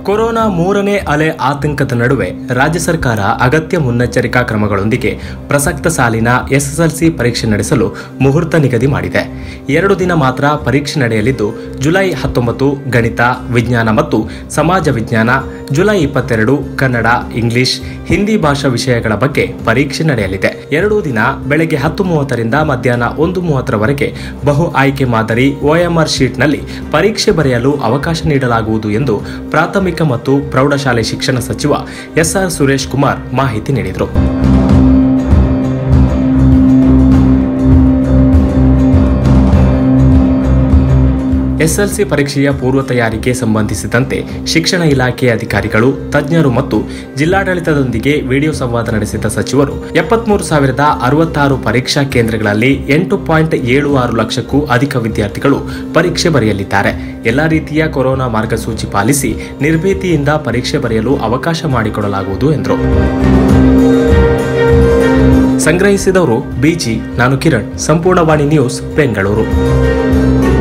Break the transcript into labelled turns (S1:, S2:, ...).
S1: corona ಮೂರನೇ ಅಲೆ ಆತಂಕದ ನಡುವೆ ರಾಜ್ಯ ಸರ್ಕಾರ ಅಗತ್ಯ ಮುನ್ನೆಚ್ಚರಿಕಾ ಕ್ರಮಗಳೊಂದಿಗೆ ಪ್ರಸಕ್ತ ಸಾಲಿನ ಎಸ್ಎಸ್ಎಲ್ಸಿ ಪರೀಕ್ಷೆ ನಡೆಸಲು ಮುಹೂರ್ತ ನಿಗದಿ ಮಾಡಿದೆ ಎರಡು ದಿನ ಮಾತ್ರ ಪರೀಕ್ಷೆ ನಡೆಯಲಿದ್ದು ಜುಲೈ ಹತ್ತೊಂಬತ್ತು ಗಣಿತ ವಿಜ್ಞಾನ ಮತ್ತು ಸಮಾಜ ವಿಜ್ಞಾನ ಜುಲೈ ಇಪ್ಪತ್ತೆರಡು ಕನ್ನಡ ಇಂಗ್ಲಿಷ್ ಹಿಂದಿ ಭಾಷಾ ವಿಷಯಗಳ ಬಗ್ಗೆ ಪರೀಕ್ಷೆ ನಡೆಯಲಿದೆ ಎರಡೂ ದಿನ ಬೆಳಗ್ಗೆ ಹತ್ತು ಮೂವತ್ತರಿಂದ ಮಧ್ಯಾಹ್ನ ಒಂದು ಮೂವತ್ತರವರೆಗೆ ಬಹು ಆಯ್ಕೆ ಮಾದರಿ ಒಎಂಆರ್ ಶೀಟ್ನಲ್ಲಿ ಪರೀಕ್ಷೆ ಬರೆಯಲು ಅವಕಾಶ ನೀಡಲಾಗುವುದು ಎಂದು ಪ್ರಾಥಮಿಕ ಮತ್ತು ಪ್ರೌಢಶಾಲೆ ಶಿಕ್ಷಣ ಸಚಿವ ಎಸ್ಆರ್ ಸುರೇಶ್ ಕುಮಾರ್ ಮಾಹಿತಿ ನೀಡಿದರು ಎಸ್ಎಲ್ಸಿ ಪರೀಕ್ಷೆಯ ಪೂರ್ವ ತಯಾರಿಗೆ ಸಂಬಂಧಿಸಿದಂತೆ ಶಿಕ್ಷಣ ಇಲಾಖೆಯ ಅಧಿಕಾರಿಗಳು ತಜ್ಞರು ಮತ್ತು ಜಿಲ್ಲಾಡಳಿತದೊಂದಿಗೆ ವಿಡಿಯೋ ಸಂವಾದ ನಡೆಸಿದ ಸಚಿವರು ಎಪ್ಪತ್ಮೂರು ಸಾವಿರದ ಅರವತ್ತಾರು ಪರೀಕ್ಷಾ ಕೇಂದ್ರಗಳಲ್ಲಿ ಎಂಟು ಪಾಯಿಂಟ್ ಏಳು ಆರು ಲಕ್ಷಕ್ಕೂ ಅಧಿಕ ವಿದ್ಯಾರ್ಥಿಗಳು ಪರೀಕ್ಷೆ ಬರೆಯಲಿದ್ದಾರೆ ಎಲ್ಲಾ ರೀತಿಯ ಕೊರೋನಾ ಮಾರ್ಗಸೂಚಿ ಪಾಲಿಸಿ ನಿರ್ಭೀತಿಯಿಂದ ಪರೀಕ್ಷೆ ಬರೆಯಲು ಅವಕಾಶ ಮಾಡಿಕೊಡಲಾಗುವುದು ಎಂದರು ಸಂಗ್ರಹಿಸಿದವರು ಬಿಜಿ ನಾನು ಕಿರಣ್ ಸಂಪೂರ್ಣವಾಣಿ ನ್ಯೂಸ್ ಬೆಂಗಳೂರು